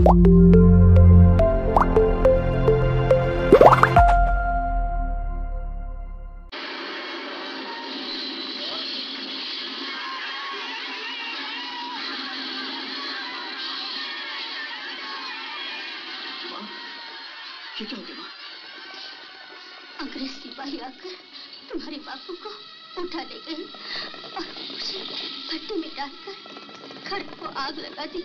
ये क्या हो गया माँ अंग्रेज सिपाही आकर तुम्हारे बापू को उठा ले गए और मुझे भट्टे में डालकर घर को आग लगा दी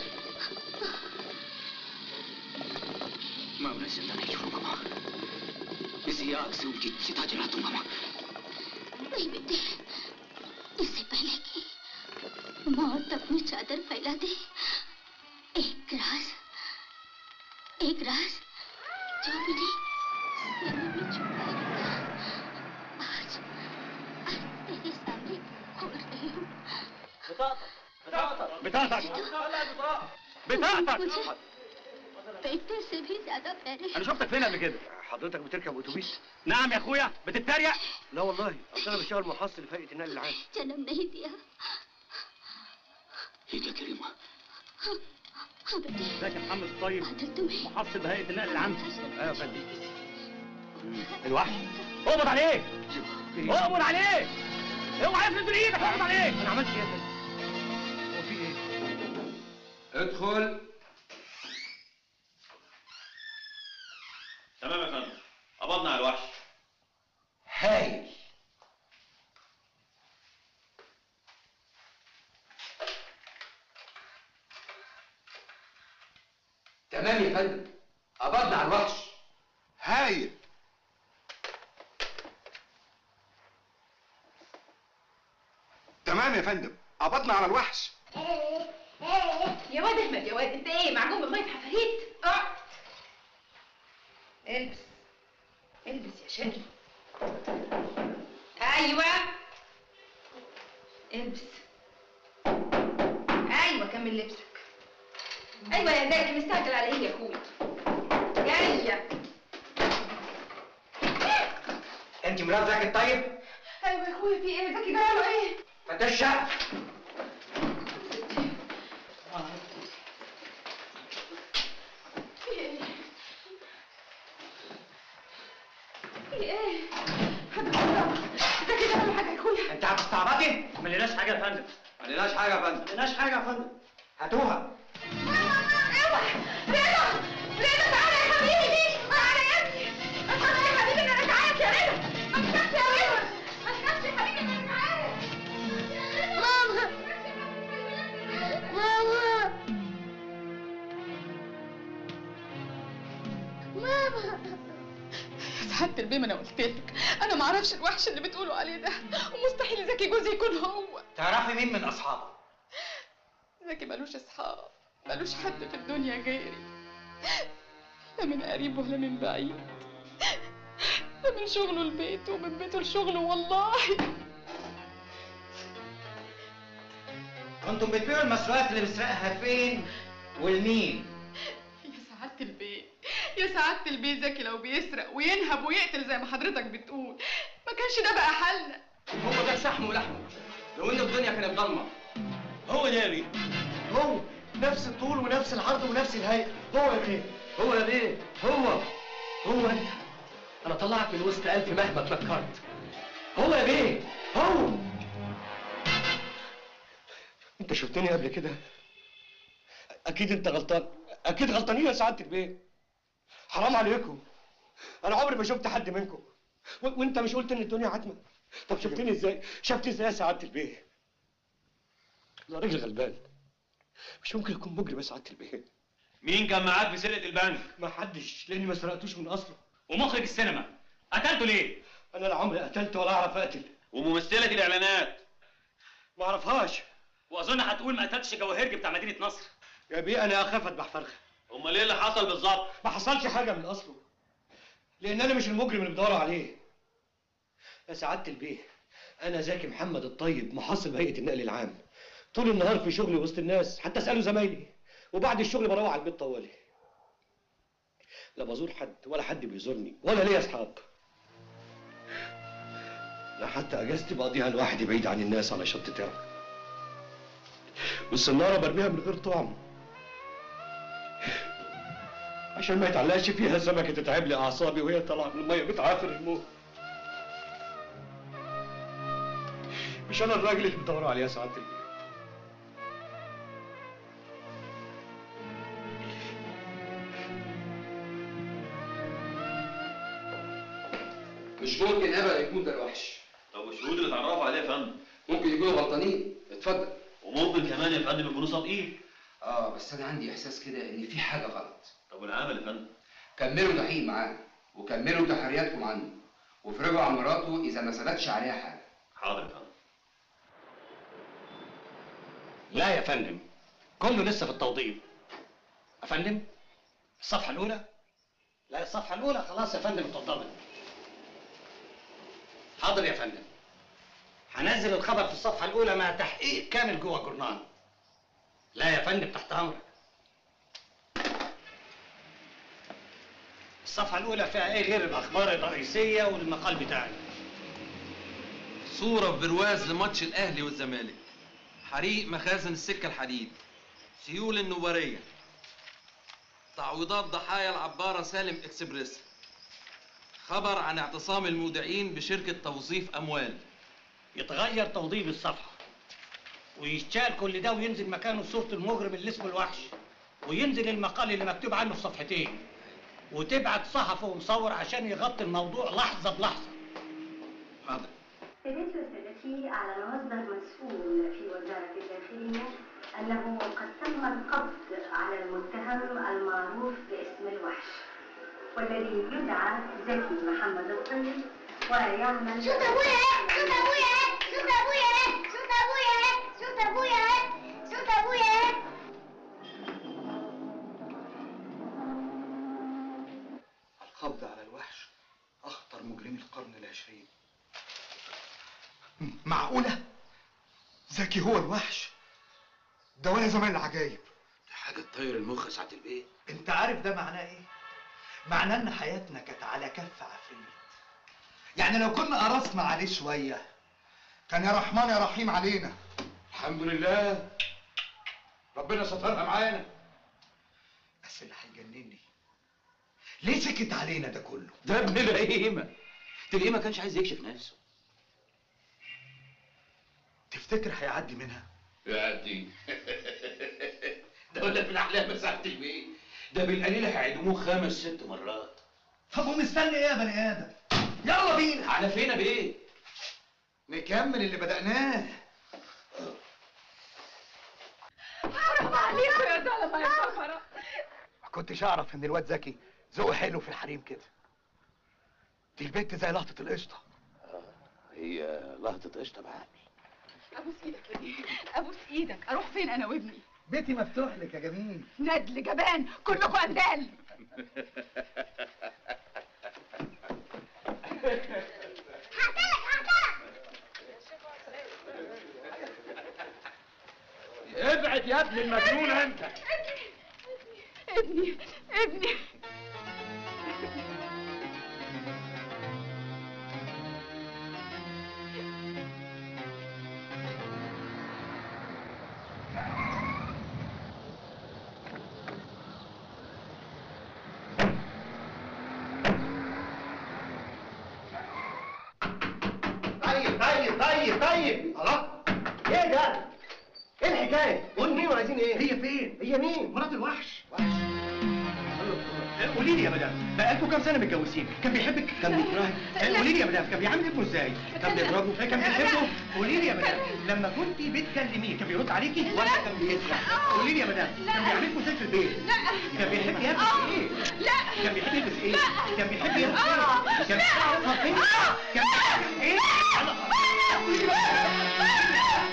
मैं उन्हें जिंदा नहीं छोड़ूंगा माँ इसी आग से उनकी चिता जला दूंगा माँ नहीं बेटे इससे पहले कि मौत अपनी चादर फैला दे एक राज एक राज जो मैंने सीने में छुपाया था आज आज तेरे सामने खोल रही हूँ بتاعتك मुझे बेटे से भी ज्यादा प्यारे انا شفتك فين قبل كده حضرتك بتركب اتوبيس نعم يا اخويا بتتريق لا والله اصل انا بشتغل محصل في هيئه النقل العام जन्म नहीं दिया ये क्या कह रही माँ हाँ बेटे ازيك يا محمد الطيب बादल तुम्हें محصل بهيئه النقل العام ايوه يا فندم الوحش اقبض عليه اقبض عليه اوعى يفلت من ايدك اقبض عليه انا عملت ايه يا فندم هو في ايه ادخل تمام يا فندم قبضنا على الوحش هايل تمام يا فندم قبضنا على الوحش هايل تمام يا فندم قبضنا على الوحش يا واد احمد يا واد انت ايه معجون بميه حفاريت اقعد البس البس يا شادي ايوه البس ايوه كمل لبسك ايوه يا زكي مستعجل على ايه يا اخويا جايه انت مرات زكي الطيب ايوه يا اخويا في ايه زكي جراله ايه فتش الشقه في ايه في ايه حد بيضرب زكي جراله حاجه يا اخويا انت هتستعبطي ما لناش حاجه يا فندم ما لناش حاجه يا فندم ما لناش حاجه يا فندم هاتوها اوعى رضا رضا تعالى يا حبيبي تعالى يا ابني ما تخافش يا حبيبي انا رجعت يا رضا ما تخافش يا رضا ما تخافش يا حبيبي انا رجعت ماما ماما ماما يا سعادة البيه ما انا قلت لك انا ما اعرفش الوحش اللي بتقولوا عليه ده ومستحيل زكي جوزي يكون هو تعرفي مين من اصحابه زكي ملوش اصحاب ملوش حد في الدنيا غيري لا من قريب ولا من بعيد ده من شغله لبيته ومن بيته لشغله والله كنتم بتبيعوا المسروقات اللي بيسرقها فين والمين يا سعادة البيه يا سعادة البيه زكي لو بيسرق وينهب ويقتل زي ما حضرتك بتقول ما كانش ده بقى حالنا هو ده شحم ولحمه لو ان الدنيا كانت ضلمه هو ده يا بيه هو نفس الطول ونفس العرض ونفس الهيئه هو يا بيه هو يا بيه هو هو انت انا طلعك من وسط الف مهما اتنكرت هو يا بيه هو انت شفتني قبل كده اكيد انت غلطان اكيد غلطانين يا سعاده البيه حرام عليكم انا عمري ما شفت حد منكم و... وانت مش قلت ان الدنيا عتمه طب شفتني ازاي شفتني ازاي يا سعاده البيه انا راجل غلبان مش ممكن يكون مجرم يا سعاده البيه مين كان معاك في سرقه البنك ما حدش لاني ما سرقتوش من اصله ومخرج السينما قتلته ليه انا لا عمري قتلت ولا اعرف اقتل وممثله الاعلانات ما اعرفهاش واظن هتقول ما قتلتش جواهرجي بتاع مدينه نصر يا بيه انا اخاف اذبح فرخه امال ايه اللي حصل بالظبط ما حصلش حاجه من اصله لان انا مش المجرم اللي بدور عليه يا سعاده البيه انا زكي محمد الطيب محصل بهيئه النقل العام طول النهار في شغلي وسط الناس حتى اساله زمايلي وبعد الشغل بروح على البيت طوالي لا بزور حد ولا حد بيزورني ولا ليا اصحاب لا حتى اجازتي بقضيها لوحدي بعيد عن الناس على شط ترع والسناره برميها من غير طعم عشان ما يتعلقش فيها سمكه تتعب لي اعصابي وهي طالعه من الميه بتعافر الموت مش انا الراجل اللي بتدوروا عليه يا سعاده البيه مش ممكن ابدا يكون ده الوحش طب والشهود اللي اتعرفوا عليه يا فندم ممكن يكونوا غلطانين اتفضل وممكن كمان يا فندم يكونوا صادقين اه بس انا عندي احساس كده ان في حاجه غلط طب والعمل يا فندم كملوا تحقيق معاه وكملوا تحرياتكم عنه وافرجوا عن مراته اذا ما ثبتش عليها حاجه حاضر يا فندم لا يا فندم كله لسه في التوضيب يا فندم الصفحه الاولى لا الصفحه الاولى خلاص يا فندم اتفضلت حاضر يا فندم هنزل الخبر في الصفحه الاولى مع تحقيق كامل جوه الجورنال لا يا فندم تحت امرك الصفحه الاولى فيها ايه غير الاخبار الرئيسيه والمقال بتاعي صورة في برواز لماتش الأهلي والزمالك حريق مخازن السكة الحديد سيول النوبرية تعويضات ضحايا العبارة سالم إكسبريس خبر عن اعتصام المودعين بشركة توظيف أموال يتغير توضيب الصفحة ويشتغل كل ده وينزل مكانه صورة المجرم اللي اسمه الوحش وينزل المقال اللي مكتوب عنه في صفحتين وتبعت صحفي ومصور عشان يغطي الموضوع لحظة بلحظة حاضر سيدتي وسادتي أعلن مصدر مسؤول في وزارة الداخلية أنه قد تم القبض على المتهم المعروف باسم الوحش والذي يدعى زكي محمد الطيب ويعمل شوف ابويا اهي شوف ابويا اهي شوف ابويا اهي شوف ابويا اهي شوف ابويا اهي شوف ابويا اهي القبض على الوحش اخطر مجرمي القرن العشرين معقولة؟ زكي هو الوحش ده ولا زمان العجايب حاجه تطير المخ ساعه البيت انت عارف ده معناه ايه؟ معناه ان حياتنا كانت على كف عفريت يعني لو كنا قرصنا عليه شويه كان يا رحمن يا رحيم علينا الحمد لله ربنا سترها معانا بس اللي هيجنني ليه سكت علينا ده كله؟ ده ابن القيمه تلاقيه ما كانش عايز يكشف نفسه تفتكر هيعدي منها؟ يعدي ده ولا في الاحلام ساعه البيت ده بالقليل هيعدموه خمس ست مرات طب ومستني ايه يا بني ادم؟ يلا بينا على فين يا بيه نكمل اللي بدأناه حرام عليكم يا زلمه يا سفره ما كنتش اعرف ان الواد زكي ذوقه حلو في الحريم كده دي البنت زي لقطه القشطه هي لقطه قشطه بعقل ابوس ايدك يا بيه. ابوس ايدك اروح فين انا وابني بيتي مفتوح لك يا جميل ندل جبان كلكم اندال هقتلك هقتلك ابعد يا ابن المجنون انت ابني ابني طيب طيب طيب طيب الله ايه ده؟ ايه الحكايه؟ قول مين وعايزين ايه؟ هي فين؟ هي مين؟ مرات الوحش قولي لي يا مدام بقالكم كام سنه متجوزين؟ كان بيحبك؟ كان بيكرهك؟ قولي لي يا مدام كان بيعامل ابنه ازاي؟ كان بيضربه؟ كان بيحبه؟ قولي لي يا مدام لما كنت بتكلميه كان بيرد عليكي ولا كان بيسرح؟ قولي لي يا مدام كان بيعاملكم ازاي في البيت؟ لا كان بيحب يلبس ايه؟ لا كان بيحب يلبس ايه؟ كان بيحب يلبس ايه؟ كان بيعرف فين؟ كان بيعرف ايه؟ قولي لي بقى.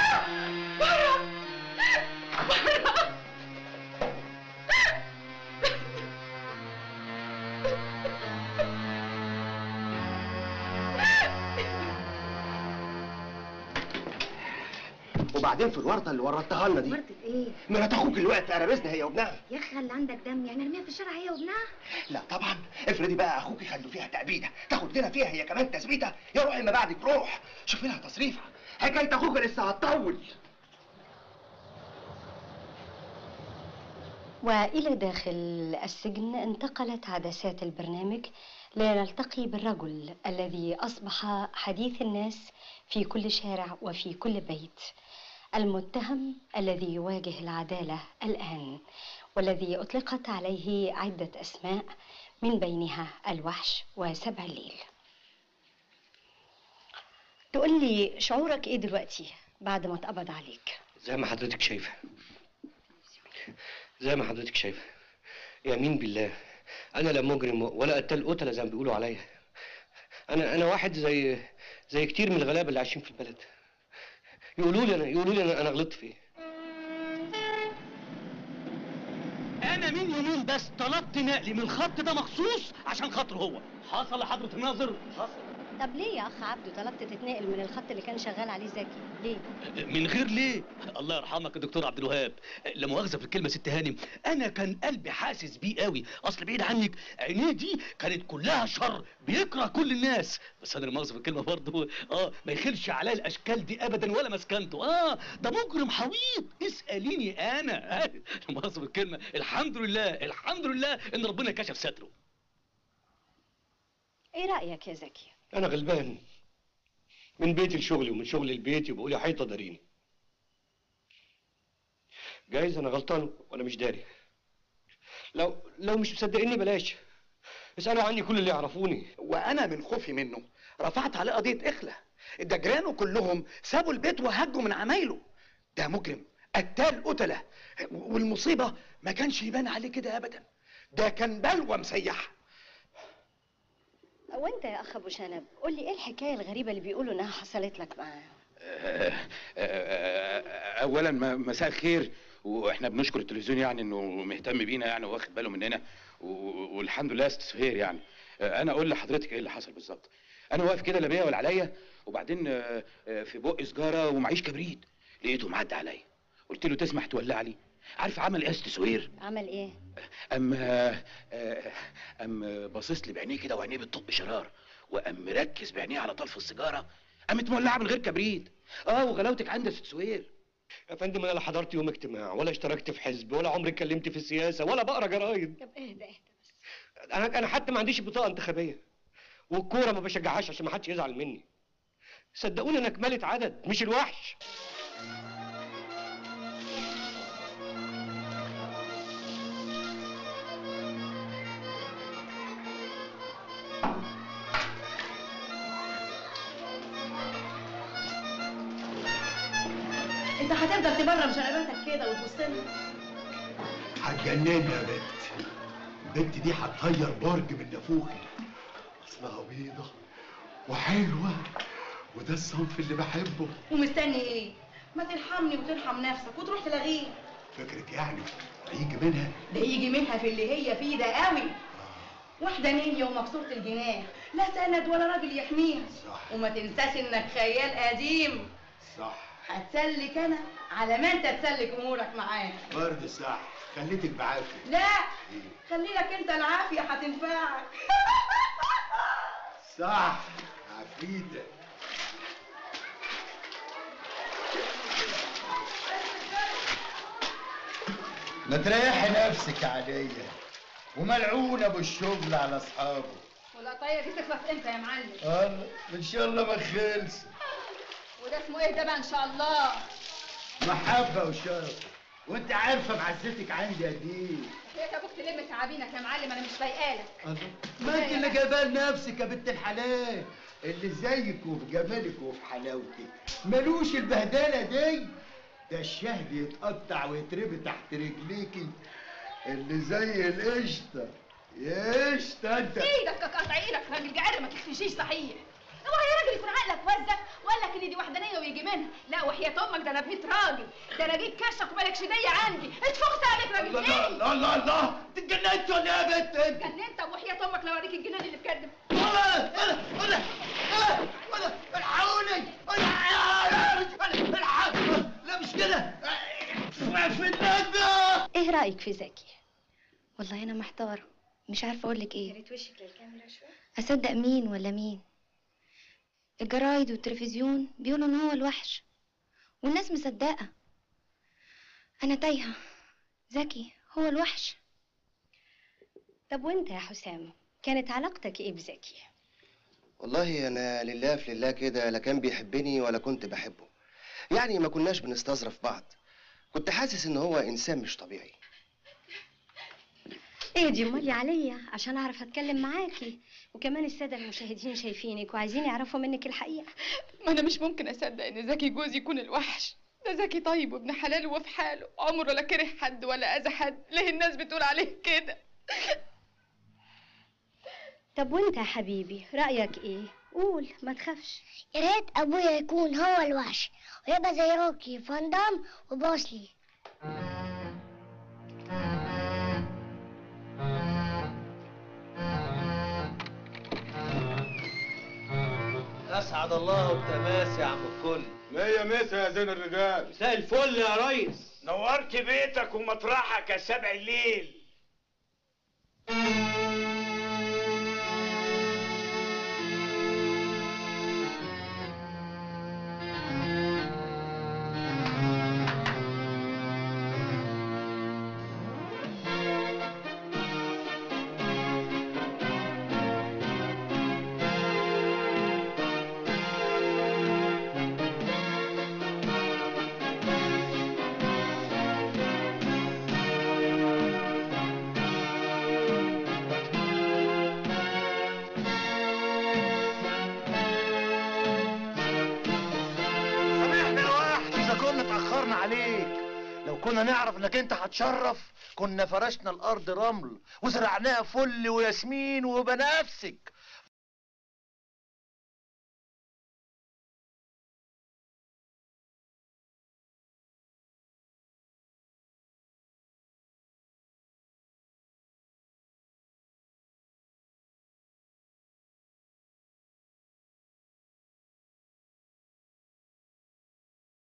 وبعدين في الورطه اللي ورطتها لنا دي ورطة ايه؟ مرات اخوك اللي وقعت في قرابيزنا هي وابنها يا اخي اللي عندك دم يعني ارميها في الشارع هي وابنها لا طبعا افرضي بقى اخوك خدوا فيها تأبيدة تاخد لنا فيها هي كمان تثبيتة يا روحي ما بعدك روح شوفي لها تصريفها حكاية اخوك لسه هتطول وإلى داخل السجن انتقلت عدسات البرنامج لنلتقي بالرجل الذي أصبح حديث الناس في كل شارع وفي كل بيت المتهم الذي يواجه العدالة الآن والذي أطلقت عليه عدة أسماء من بينها الوحش وسبع الليل تقول لي شعورك إيه دلوقتي بعد ما اتقبض عليك زي ما حضرتك شايفه زي ما حضرتك شايفه يمين بالله انا لا مجرم ولا قتال قتله زي ما بيقولوا عليا انا انا واحد زي زي كتير من الغلابه اللي عايشين في البلد يقولوا لي انا يقولوا لي انا انا غلطت في ايه انا من يومين بس طلبت نقلي من الخط ده مخصوص عشان خاطره هو حصل لحضره الناظر حصل طب ليه يا أخ عبده طلبت تتنقل من الخط اللي كان شغال عليه زكي ليه؟ من غير ليه الله يرحمك يا دكتور عبد الوهاب لا مؤاخذه في الكلمه ست هانم انا كان قلبي حاسس بيه قوي اصل بعيد عنك عينيه دي كانت كلها شر بيكره كل الناس بس انا لا مؤاخذه في الكلمه برضه اه ما يخلش عليا الاشكال دي ابدا ولا مسكنته اه ده مجرم حويط اساليني انا آه، لا مؤاخذه في الكلمه الحمد لله الحمد لله ان ربنا كشف ستره إيه رأيك يا زكي؟ انا غلبان من بيتي لشغلي ومن شغلي لبيتي وبقول يا حيطه داريني جايز انا غلطان وانا مش داري لو لو مش مصدقيني بلاش اسالوا عني كل اللي يعرفوني وانا من خوفي منه رفعت عليه قضيه اخلة ده جيرانه كلهم سابوا البيت وهجوا من عمايله ده مجرم قتال قتله والمصيبه ما كانش يبان عليه كده ابدا ده كان بلوى مسيح وانت يا اخ ابو شنب قول لي ايه الحكايه الغريبه اللي بيقولوا انها حصلت لك معاه اولا م- مساء الخير واحنا بنشكر التلفزيون يعني انه مهتم بينا يعني واخد باله مننا و- والحمد لله است سهير يعني انا اقول لحضرتك ايه اللي حصل بالظبط انا واقف كده لا بيا ولا عليا وبعدين آه، آه، في بق سجاره ومعيش كبريت لقيته معدي عليا قلت له تسمح تولع لي عارف عمل ايه يا ست سهير عمل ايه ام آه، آه، ام باصص لي بعينيه كده وعينيه بتطق شرار وام مركز بعينيه على طرف السيجاره قامت مولعه من غير كبريت اه وغلاوتك عندي يا ست سهير يا فندم انا لا حضرت يوم اجتماع ولا اشتركت في حزب ولا عمري اتكلمت في السياسه ولا بقرا جرايد طب اهدى اهدى انا انا حتى ما عنديش بطاقه انتخابيه والكوره ما بشجعهاش عشان ما حدش يزعل مني صدقوني انا كمالة عدد مش الوحش انت هتفضل تبرم شنباتك كده وتبص لي هتجننا يا بنت البنت دي هتطير برج من نافوخي اصلها بيضة وحلوة وده الصنف اللي بحبه ومستني ايه ما ترحمني وترحم نفسك وتروح تلاغيه فكرك يعني هيجي منها ده يجي منها في اللي هي فيه ده قوي واحدة نية ومكسورة الجناح لا سند ولا راجل يحميها صح وما تنساش انك خيال قديم صح هتسلك انا على ما انت تسلك امورك معايا برضه صح خليتك بعافية لا خلي لك انت العافية هتنفعك صح عفريتة ما تريحي نفسك يا عادية وملعون ابو الشغل على اصحابه والقطايه دي تخلص امتى يا معلم الله ان شاء الله ما خلص وده اسمه ايه ده بقى ان شاء الله محبة وشرف وانت عارفة معزتك عندي قد ايه يا ابوك تلم تعابينك يا معلم انا مش فايقالك الله. ما انت اللي جايباه لنفسك يا بنت الحلال اللي زيك وفي جمالك وفي حلاوتك ملوش البهدله دي ده الشهد يتقطع ويتربي تحت رجليكي اللي زي القشطه يا قشطه انت ايدك قطع ايدك راجل جعر ما تختشيش صحيح هو يا راجل يكون عقلك وزك وقال لك ان دي وحدانيه ويجي منها لا وحياه امك ده انا بيت راجل ده انا جيت كشك ومالكش ديه عندي اتفخت عليك راجل الله ايه الله الله الله انت اتجننت ولا ايه يا بنت انت؟ جننت وحياه امك لو اوريك الجنان اللي في كدب ولا ولا ولا ولا الحقوني الحقوني لا مش كده في الندى ايه رايك في زكي والله انا محتاره مش عارفه اقول لك ايه ريت وشك للكاميرا شويه اصدق مين ولا مين الجرايد والتلفزيون بيقولوا ان هو الوحش والناس مصدقه انا تايهه زكي هو الوحش طب وانت يا حسام كانت علاقتك ايه بزكي والله انا لله في لله كده لا كان بيحبني ولا كنت بحبه يعني ما كناش بنستظرف بعض كنت حاسس ان هو انسان مش طبيعي ايه دي امال عليا عشان اعرف اتكلم معاكي وكمان الساده المشاهدين شايفينك وعايزين يعرفوا منك الحقيقه ما انا مش ممكن اصدق ان زكي جوزي يكون الوحش ده زكي طيب وابن حلال وفي حاله عمره لا كره حد ولا اذى حد ليه الناس بتقول عليه كده طب وانت يا حبيبي رايك ايه قول ما تخافش يا ريت ابويا يكون هو الوحش ويبقى زي روكي فاندام وبوسلي اسعد الله بتماس يا عم الكل مية مسا يا زين الرجال مساء الفل يا ريس نورت بيتك ومطرحك يا سبع الليل سامحنا يا واحد اذا كنا اتاخرنا عليك لو كنا نعرف انك انت هتشرف كنا فرشنا الارض رمل وزرعناها فل وياسمين وبنفسك